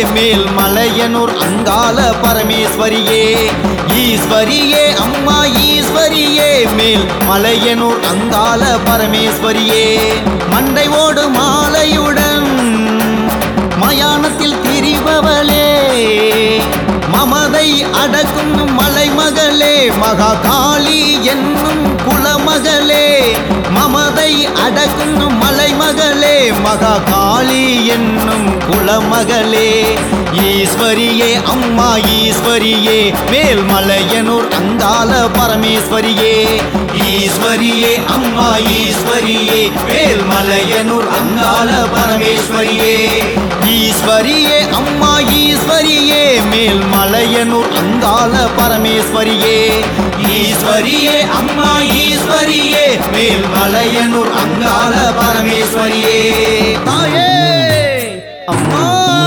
மேல் மலையனூர் அங்கால பரமேஸ்வரியே ஈஸ்வரியே அம்மா ஈஸ்வரியே மேல் மலையனூர் அங்கால பரமேஸ்வரியே மண்டை ஓடு மாலையுடன் மயானத்தில் திரிபவளே மமதை அடக்கும் மலைமகளே மகா காளி என்னும் குலமகளே மமதை அடக்கும் மலைமகளே மகா காளி என்னும் குலமகளே ஈஸ்வரியே அம்மா ஈஸ்வரியே மேல்மலையனூர் அங்கால பரமேஸ்வரியே ஈஸ்வரியே அம்மா ஈஸ்வரியே மேல்மலையனூர் அங்கால பரமேஸ்வரியே ஈஸ்வரியே அம்மா ஈஸ்வரியே மேல்மலையனூர் அங்கால பரமேஸ்வரியே ஈஸ்வரியே அம்மா ஈஸ்வரியே மேல்மலையனூர் அங்கால பரமேஸ்வரியே தாயே அம்மா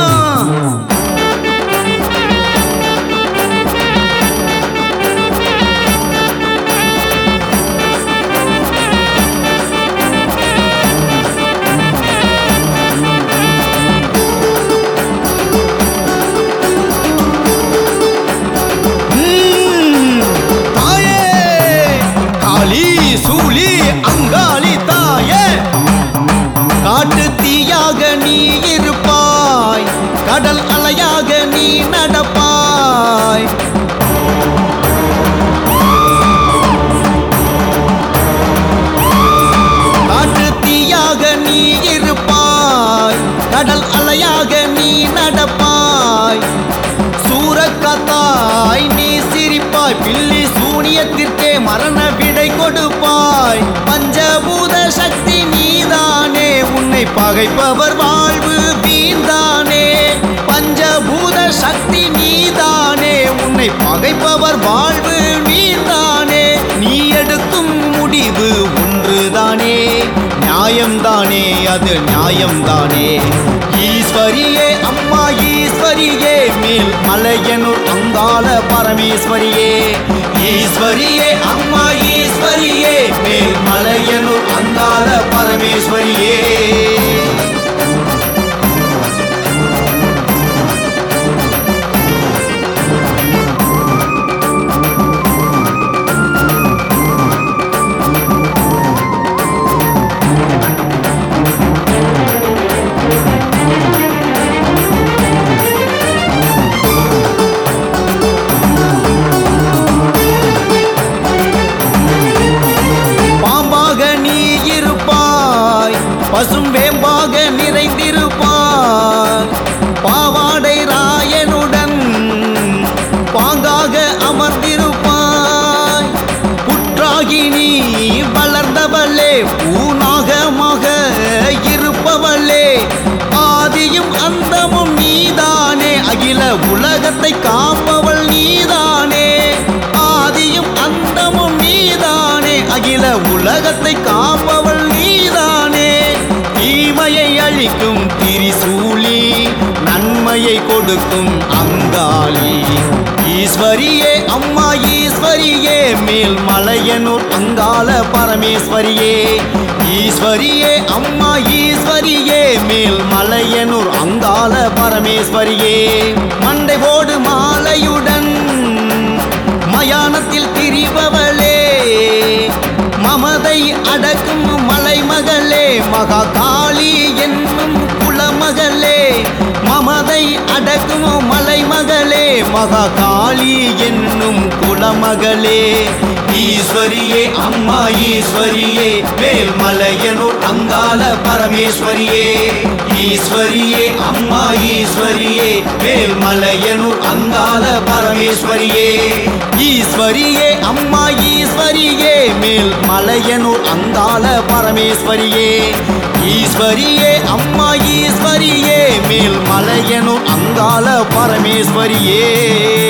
ம், தாயே காளி சூலி அங்காளி தாயே காட்டு தீயாக நீ இருப்பாய் கடல் அலையாக நீ நடப்பாய் காட்டு தீயாக நீ இருப்பாய் கடல் அலையாக நீ நடப்பாய் சூரக்காத்தாய் நீ சிரிப்பாய் பில்லி சூனியத்திற்கே மரண விடை கொடுப்பாய் பஞ்சபூத சக்தி நீதானே உன்னை பகைப்பவர் வாழ்வு வீண்தானே பஞ்சபூத சக்தி நீதானே உன்னை பகைப்பவர் வாழ்வு வீண்தானே நீ எடுக்கும் முடிவு ஒன்றுதானே நியாயம்தானே அது நியாயம்தானே ஈஸ்வரியே அம்மா ஈஸ்வரியே மேல் மலையனூர் அங்கால பரமேஸ்வரியே ஈஸ்வரியே அம்மா ஈஸ்வரியே மேல் மலையனூர் அங்கால பரமேஸ்வரியே பாம்பாக நீ இருப்பாய் பசும் வேம்பாக நிறைந்திருப்பாய் பாவாடை ராயனுடன் பாங்காக அமர்ந்திருப்பாய் புற்றாகி நீ வளர்ந்தவளே பூநாகமாக இருப்பவளே ஆதியும் அந்தமும் நீதானே அகில உலகத்தை காப்பவள் நீதானே ஆதியும் அந்தமும் நீதானே அகில உலகத்தை காப்பவள் நீதானே தீமையை அழிக்கும் திரிசூலி நன்மையை கொடுக்கும் அங்காளி ஈஸ்வரியே அம்மா ஈஸ்வரியே மேல் மலையனூர் அங்கால பரமேஸ்வரியே ஈஸ்வரியே அம்மா ஈஸ்வரியே மேல் மலையனூர் அங்கால பரமேஸ்வரியே மண்டை போடு மாலையுடன் மயானத்தில் திரிபவளே மமதை அடக்கும் மலைமகளே மகா காளி என்னும் குலமகளே மமதை அடக்கும் மலைமகளே மகா காளி என்னும் குலமகளே ஈஸ்வரியே அம்மா ஈஸ்வரியே மேல்மலையனூர் அங்கால பரமேஸ்வரியே ஈஸ்வரியே அம்மா ஈஸ்வரியே மேல்மலையனூர் அங்கால பரமேஸ்வரியே ஈஸ்வரியே அம்மா ஈஸ்வரியே மேல் மலையனூர் அங்கால பரமேஸ்வரியே ஈஸ்வரியே அம்மா ஈஸ்வரியே மேல் மலையனூர் அங்கால பரமேஸ்வரியே